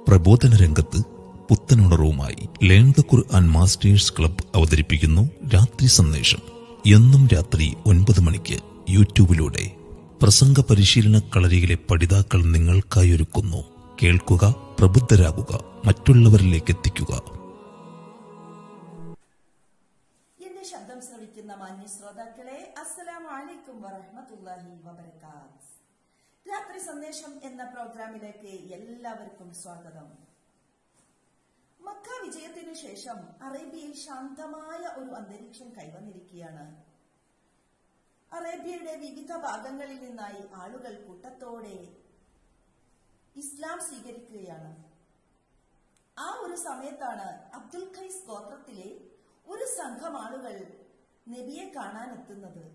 പ്രബോധന രംഗത്ത് പുത്തനുണർവുമായി learn the Quran masters club അവതരിപ്പിക്കുന്നു രാത്രി സന്ദേശം എന്നും രാത്രി ഒൻപത് മണിക്ക് യൂട്യൂബിലൂടെ പ്രസംഗ പരിശീലന കളരിയിലെ പഠിതാക്കൾ നിങ്ങൾക്കായി ഒരുക്കുന്നു കേൾക്കുക പ്രബുദ്ധരാകുക മറ്റുള്ളവരിലേക്ക് എത്തിക്കുക എന്റെ ശബ്ദം ശ്രവിക്കുന്ന മാന്യ ശ്രോതാക്കളെ അസ്സലാമു അലൈക്കും വറഹ്മത്തുള്ളാഹി വബറകാത്ത് രാത്രി സന്ദേശം എന്ന പ്രോഗ്രാമിലേക്ക് എല്ലാവർക്കും സ്വാഗതം മക്ക വിജയത്തിനു ശേഷം അറേബ്യയിൽ ശാന്തമായ ഒരു അന്തരീക്ഷം കൈവന്നിരിക്കുകയാണ് അറേബ്യയുടെ വിവിധ ഭാഗങ്ങളിൽ നിന്നായി ആളുകൾ കൂട്ടത്തോടെ ഇസ്ലാം സ്വീകരിക്കുകയാണ് ആ ഒരു സമയത്താണ് അബ്ദുൽ ഖൈസ് ഗോത്രത്തിലെ ഒരു സംഘം ആളുകൾ നബിയെ കാണാൻ എത്തുന്നത്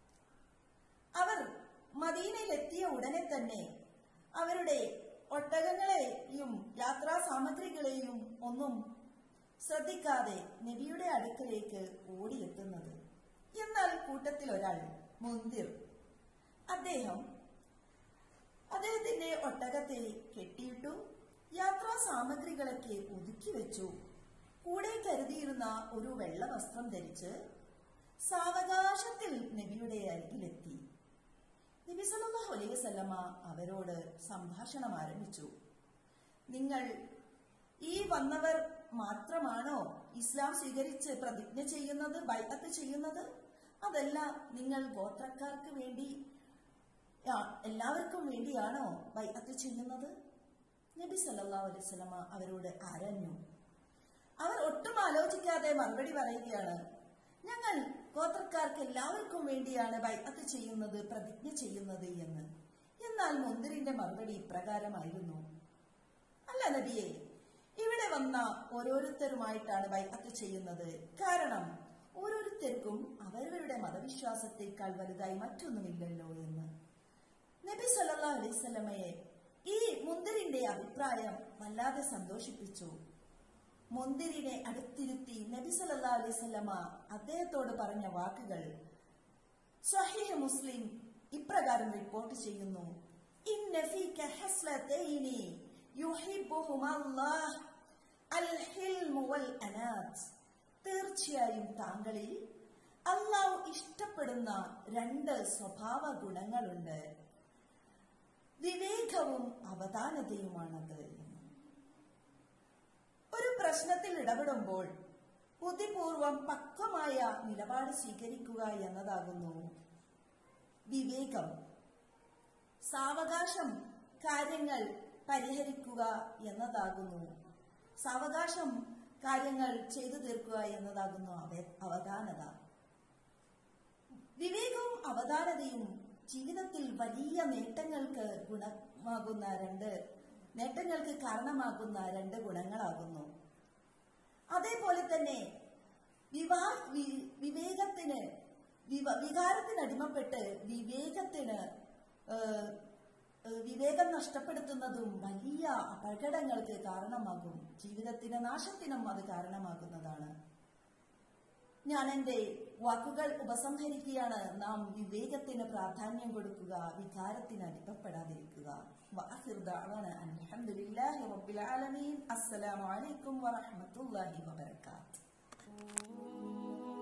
അവർ മദീനയിലെത്തിയ ഉടനെ തന്നെ അവരുടെ ഒട്ടകങ്ങളെയും യാത്രാ സാമഗ്രികളെയും ഒന്നും ശ്രദ്ധിക്കാതെ നബിയുടെ അടുക്കലേക്ക് ഓടിയെത്തുന്നത് എന്നാൽ കൂട്ടത്തിൽ ഒരാൾ മുന്തിർ അദ്ദേഹം അദ്ദേഹത്തിന്റെ ഒട്ടകത്തെ കെട്ടിയിട്ടു യാത്രാ സാമഗ്രികളൊക്കെ ഒതുക്കി വെച്ചു കൂടെ കരുതിയിരുന്ന ഒരു വെള്ള വസ്ത്രം ധരിച്ച് സാവകാശത്തിൽ നബിയുടെ അരികിലെത്തി നബി സല്ലല്ലാഹു അലൈഹി വസല്ലമ അവരോട് സംഭാഷണം ആരംഭിച്ചു നിങ്ങൾ ഈ വന്നവർ മാത്രമാണോ ഇസ്ലാം സ്വീകരിച്ച് പ്രതിജ്ഞ ചെയ്യുന്നത് ബൈഅത്ത് ചെയ്യുന്നത് അതല്ല നിങ്ങൾ ഗോത്രക്കാർക്ക് വേണ്ടി ആ, എല്ലാവർക്കും വേണ്ടിയാണോ ബൈഅത്ത് ചെയ്യുന്നത് നബി സല്ലല്ലാഹു അലൈഹി വസല്ലമ അവരോട് ആരാഞ്ഞു അവർ ഒട്ടും ആലോചിക്കാതെ മറുപടി പറയുകയാണ് ഞങ്ങൾ ഗോത്രക്കാർക്ക് എല്ലാവർക്കും വേണ്ടിയാണ് ബൈഅത്ത് ചെയ്യുന്നത് പ്രതിജ്ഞ ചെയ്യുന്നത് എന്ന് എന്നാൽ മുന്തിരിന്റെ മറുപടി ഇപ്രകാരമായിരുന്നു അല്ല നബിയെ ഇവിടെ വന്ന ഓരോരുത്തരുമായിട്ടാണ് ബൈഅത്ത് ചെയ്യുന്നത് കാരണം ഓരോരുത്തർക്കും അവരവരുടെ മതവിശ്വാസത്തേക്കാൾ വലുതായി മറ്റൊന്നുമില്ലല്ലോ എന്ന് നബി സല്ലല്ലാഹു അലൈഹി വസല്ലമയെ ഈ മുന്തിരിന്റെ അഭിപ്രായം വല്ലാതെ സന്തോഷിപ്പിച്ചു മുന്തിരിനെ അടുത്തിരുത്തി നബി സല്ലല്ലാഹു അലൈഹി വസല്ലമ അദ്ദേഹത്തോട് പറഞ്ഞ വാക്കുകൾ സ്വഹീഹ് മുസ്ലിം ഇപ്രകാരം റിപ്പോർട്ട് ചെയ്യുന്നു ഇന്ന ഫീക ഹസ്ലതൈനി യുഹിബ്ബുഹുമാ അല്ലാഹ് അൽ ഹിൽമു വൽ അനാത്ത് തീർച്ചയായും താങ്കളിൽ അള്ളാഹു ഇഷ്ടപ്പെടുന്ന രണ്ട് സ്വഭാവ ഗുണങ്ങളുണ്ട് വിവേകവും അവധാനതയുമാണത് ഒരു പ്രശ്നത്തിൽ ഇടപെടുമ്പോൾ ബുദ്ധിപൂർവം പക്വമായ നിലപാട് സ്വീകരിക്കുക എന്നതാകുന്നു വിവേകം സാവകാശം കാര്യങ്ങൾ പരിഹരിക്കുക എന്നതാകുന്നു സാവകാശം കാര്യങ്ങൾ ചെയ്തു തീർക്കുക എന്നതാകുന്നു അവ- അവധാനത വിവേകവും അവധാനതയും ജീവിതത്തിൽ വലിയ നേട്ടങ്ങൾക്ക് ഗുണമാകുന്ന രണ്ട് നേട്ടങ്ങൾക്ക് കാരണമാകുന്ന രണ്ട് ഗുണങ്ങളാകുന്നു അതേപോലെ തന്നെ വിവാ വി- വിവേകത്തിന് വിവ- വികാരത്തിന് അടിമപ്പെട്ട് വിവേകത്തിന് ഏഹ്, ഏഹ്, വിവേകം നഷ്ടപ്പെടുത്തുന്നതും വലിയ അപകടങ്ങൾക്ക് കാരണമാകും ജീവിതത്തിന് നാശത്തിനും അത് കാരണമാകുന്നതാണ് ഞാൻ എന്റെ വാക്കുകൾ ഉപസംഹരിക്കുകയാണ് നാം വിവേകത്തിന് പ്രാധാന്യം കൊടുക്കുക വികാരത്തിന് അടിമപ്പെടാതിരിക്കുക വആഖിർ ദഅവാന അൽഹംദുലില്ലാഹി റബ്ബിൽ ആലമീൻ അസ്സലാമു അലൈക്കും വറഹ്മത്തുള്ളാഹി വബറകാതുഹു